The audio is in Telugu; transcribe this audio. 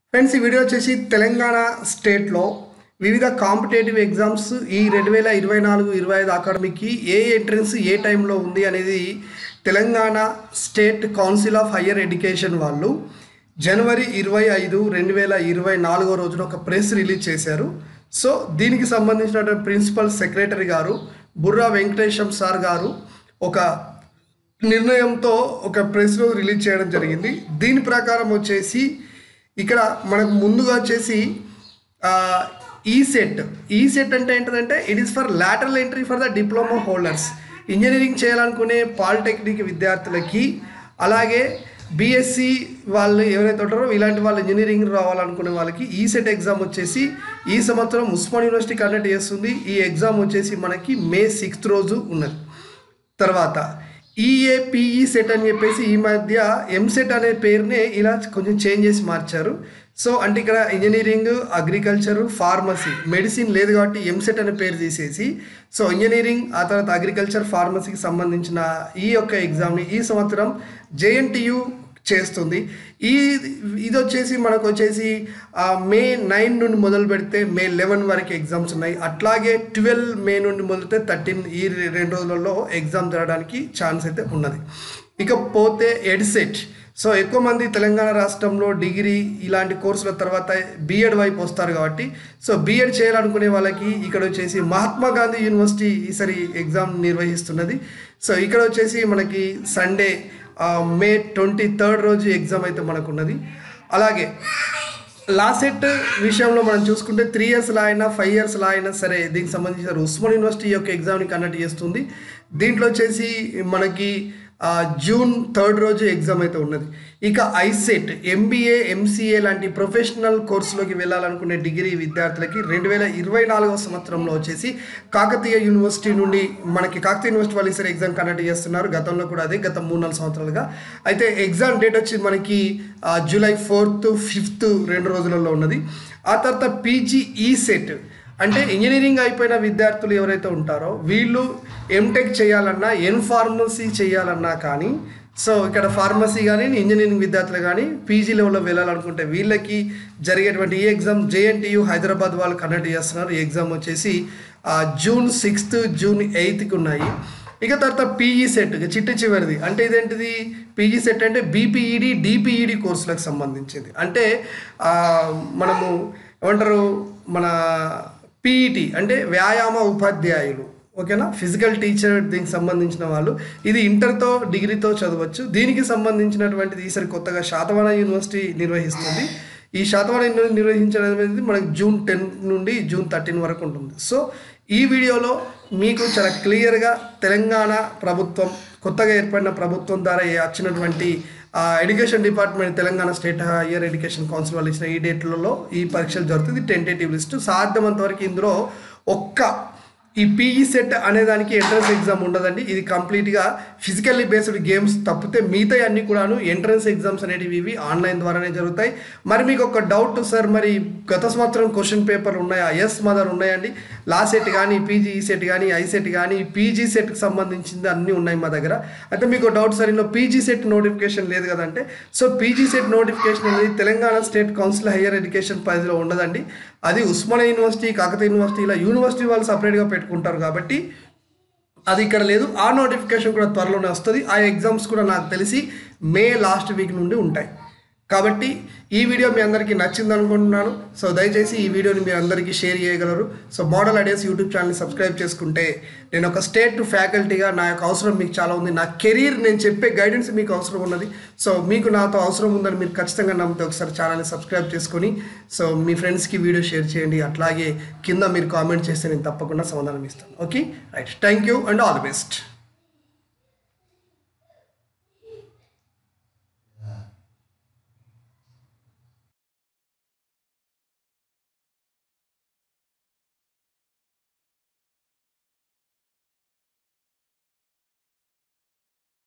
ఫ్రెండ్స్ ఈ వీడియో వచ్చేసి తెలంగాణ స్టేట్లో వివిధ కాంపిటేటివ్ ఎగ్జామ్స్ ఈ రెండు వేల ఇరవై నాలుగు ఇరవై ఐదు అకాడమీకి ఏ ఎంట్రన్స్ ఏ టైంలో ఉంది అనేది Telangana state council of higher education వాళ్ళు జనవరి ఇరవై ఐదు రెండు వేల ఇరవై నాలుగో రోజున ఒక ప్రెస్ రిలీజ్ చేశారు సో దీనికి సంబంధించినటువంటి ప్రిన్సిపల్ సెక్రటరీ గారు బుర్రా వెంకటేశం సార్ గారు ఒక నిర్ణయంతో ఒక ప్రెస్ రిలీజ్ చేయడం జరిగింది దీని ప్రకారం వచ్చేసి ఇక్కడ మనకు ముందుగా వచ్చేసి ఈ సెట్ ఈ సెట్ అంటే ఏంటంటే it is for lateral entry for the diploma holders engineering చేయాలనుకునే పాలిటెక్నిక్ విద్యార్థులకి అలాగే బీఎస్సీ వాళ్ళు ఎవరైతే ఉంటారో ఇలాంటి వాళ్ళు ఇంజనీరింగ్ రావాలనుకునే వాళ్ళకి ఈ సెట్ ఎగ్జామ్ వచ్చేసి ఈ సంవత్సరం ఉస్మాన్ యూనివర్సిటీ కండక్ట్ చేస్తుంది ఈ ఎగ్జామ్ వచ్చేసి మనకి మే సిక్స్త్ రోజు ఉన్నది తర్వాత ఈఏపిఈ సెట్ అని చెప్పేసి ఈ మధ్య ఎంసెట్ అనే పేరునే ఇలా కొంచెం చేంజ్ చేసి మార్చారు సో అంటే ఇక్కడ ఇంజనీరింగ్ అగ్రికల్చర్ ఫార్మసీ మెడిసిన్ లేదు కాబట్టి ఎంసెట్ అనే పేరు తీసేసి సో ఇంజనీరింగ్ ఆ తర్వాత అగ్రికల్చర్ ఫార్మసీకి సంబంధించిన ఈ యొక్క ఎగ్జామ్ని ఈ సంవత్సరం జేఎన్టీయు చేస్తుంది ఈ ఇది వచ్చేసి మనకు వచ్చేసి ఆ, మే నైన్ నుండి మొదలు పెడితే మే లెవెన్ వరకు ఎగ్జామ్స్ ఉన్నాయి అట్లాగే ట్వెల్వ్ మే నుండి మొదలుతే థర్టీన్ ఈ రె- రెండు రోజులలో ఎగ్జామ్ జరగడానికి ఛాన్స్ అయితే ఉన్నది ఇక పోతే ఎడ్సెట్ సో ఎక్కువ మంది తెలంగాణ రాష్ట్రంలో డిగ్రీ ఇలాంటి కోర్సుల తర్వాత బీఎడ్ వైపు వస్తారు కాబట్టి సో బీఎడ్ చేయాలనుకునే వాళ్ళకి ఇక్కడ వచ్చేసి మహాత్మా గాంధీ యూనివర్సిటీ ఈసారి ఎగ్జామ్ నిర్వహిస్తున్నది సో ఇక్కడ వచ్చేసి మనకి సండే ఆ, మే ట్వంటీ థర్డ్ రోజు ఎగ్జామ్ అయితే మనకు ఉన్నది అలాగే లాసెట్ విషయంలో మనం చూసుకుంటే త్రీ ఇయర్స్లో అయినా ఫైవ్ ఇయర్స్లో అయినా సరే దీనికి సంబంధించిన ఉస్మాన్ యూనివర్సిటీ యొక్క ఎగ్జామ్ని కండక్ట్ చేస్తుంది దీంట్లో వచ్చేసి మనకి ఆ, జూన్ థర్డ్ రోజు ఎగ్జామ్ అయితే ఉన్నది ఇక ఐసెట్ ఎంబీఏ ఎంసీఏ లాంటి ప్రొఫెషనల్ కోర్సులోకి వెళ్ళాలనుకునే డిగ్రీ విద్యార్థులకి రెండు వేల ఇరవై నాలుగవ సంవత్సరంలో వచ్చేసి కాకతీయ యూనివర్సిటీ నుండి మనకి కాకతీయ యూనివర్సిటీ వాళ్ళు ఈసారి ఎగ్జామ్ కండక్ట్ చేస్తున్నారు గతంలో కూడా అదే గత మూడు నాలుగు సంవత్సరాలుగా అయితే ఎగ్జామ్ డేట్ వచ్చి మనకి ఆ, జూలై ఫోర్త్ ఫిఫ్త్ రెండు రోజులలో ఉన్నది ఆ తర్వాత పీజీ ఈ సెట్ అంటే ఇంజనీరింగ్ అయిపోయిన విద్యార్థులు ఎవరైతే ఉంటారో వీళ్ళు ఎంటెక్ చేయాలన్నా ఎన్ ఫార్మసీ చేయాలన్నా కానీ సో ఇక్కడ ఫార్మసీ కానీ ఇంజనీరింగ్ విద్యార్థులు కానీ పీజీ లెవెల్లో వెళ్ళాలనుకుంటే వీళ్ళకి జరిగేటువంటి ఈ ఎగ్జామ్ జేఎన్టీయు హైదరాబాద్ వాళ్ళు కండక్ట్ చేస్తున్నారు ఈ ఎగ్జామ్ వచ్చేసి ఆ, జూన్ సిక్స్త్ జూన్ ఎయిత్కి ఉన్నాయి ఇక తర్వాత పీఈ సెట్ చిట్ట చివరిది అంటే ఇదేంటిది పీజీ సెట్ అంటే బీపీఈడి డిపిఈడి కోర్సులకు సంబంధించింది అంటే ఆ, మనము ఏమంటారు మన పీఈటి అంటే వ్యాయామ ఉపాధ్యాయులు ఓకేనా ఫిజికల్ టీచర్ దీనికి సంబంధించిన వాళ్ళు ఇది ఇంటర్తో డిగ్రీతో చదవచ్చు దీనికి సంబంధించినటువంటిది ఈసారి కొత్తగా శాతవాన యూనివర్సిటీ నిర్వహిస్తుంది ఈ శాతవాన యూని- నిర్వహించడం అనేది మనకి జూన్ టెన్ నుండి జూన్ థర్టీన్ వరకు ఉంటుంది సో ఈ వీడియోలో మీకు చాలా క్లియర్గా తెలంగాణ ప్రభుత్వం కొత్తగా ఏర్పడిన ప్రభుత్వం ద్వారా ఏ- వచ్చినటువంటి ఆ, education department Telangana state higher education council వాళ్ళు ఇచ్చిన ఈ డేట్లలో ఈ పరీక్షలు జరుగుతుంది టెంటేటివ్ లిస్ట్ సాధ్యమంత వరకు ఇందులో ఒక్క ఈ పీఈ సెట్ అనే దానికి ఎంట్రన్స్ ఎగ్జామ్ ఉండదండి ఇది కంప్లీట్గా ఫిజికల్లీ బేస్డ్ గేమ్స్ తప్పితే మిగతా అన్ని కూడాను ఎంట్రన్స్ ఎగ్జామ్స్ అనేటివి ఇవి ఆన్లైన్ ద్వారానే జరుగుతాయి మరి మీకు ఒక డౌట్ సార్ మరి గత సంవత్సరం క్వశ్చన్ పేపర్లు ఉన్నాయా ఎస్ మదర్ ఉన్నాయండి లా సెట్ కానీ పీజీ ఈ సెట్ కానీ ఐ సెట్ కానీ పీజీ సెట్కి సంబంధించింది అన్నీ ఉన్నాయి మా దగ్గర అయితే మీకు డౌట్ సార్ ఇందులో పీజీ సెట్ నోటిఫికేషన్ లేదు కదంటే సో పీజీ సెట్ నోటిఫికేషన్ అనేది Telangana state council higher education పరిధిలో ఉండదండి అది ఉస్మానియా యూనివర్సిటీ కాకతీయ యూనివర్సిటీ ఇలా యూనివర్సిటీ వాళ్ళు సపరేట్గా పెట్టుకుంటారు కాబట్టి అది ఇక్కడ లేదు ఆ నోటిఫికేషన్ కూడా త్వరలోనే వస్తుంది ఆ ఎగ్జామ్స్ కూడా నాకు తెలిసి మే లాస్ట్ వీక్ నుండి ఉంటాయి కాబట్టి ఈ వీడియో మీ అందరికీ నచ్చింది అనుకుంటున్నాను సో దయచేసి ఈ వీడియోని మీ అందరికీ షేర్ చేయగలరు సో మోడల్ ఐడియాస్ యూట్యూబ్ ఛానల్ని సబ్స్క్రైబ్ చేసుకుంటే నేను ఒక స్టేట్ ఫ్యాకల్టీగా నా యొక్క అవసరం మీకు చాలా ఉంది నా కెరీర్ నేను చెప్పే గైడెన్స్ మీకు అవసరం ఉన్నది సో మీకు నాతో అవసరం ఉందని మీరు ఖచ్చితంగా నమ్మితే ఒకసారి ఛానల్ని సబ్స్క్రైబ్ చేసుకొని సో మీ ఫ్రెండ్స్కి వీడియో షేర్ చేయండి అట్లాగే కింద మీరు కామెంట్ చేస్తే నేను తప్పకుండా సమాధానం ఇస్తాను okay right thank you and all the best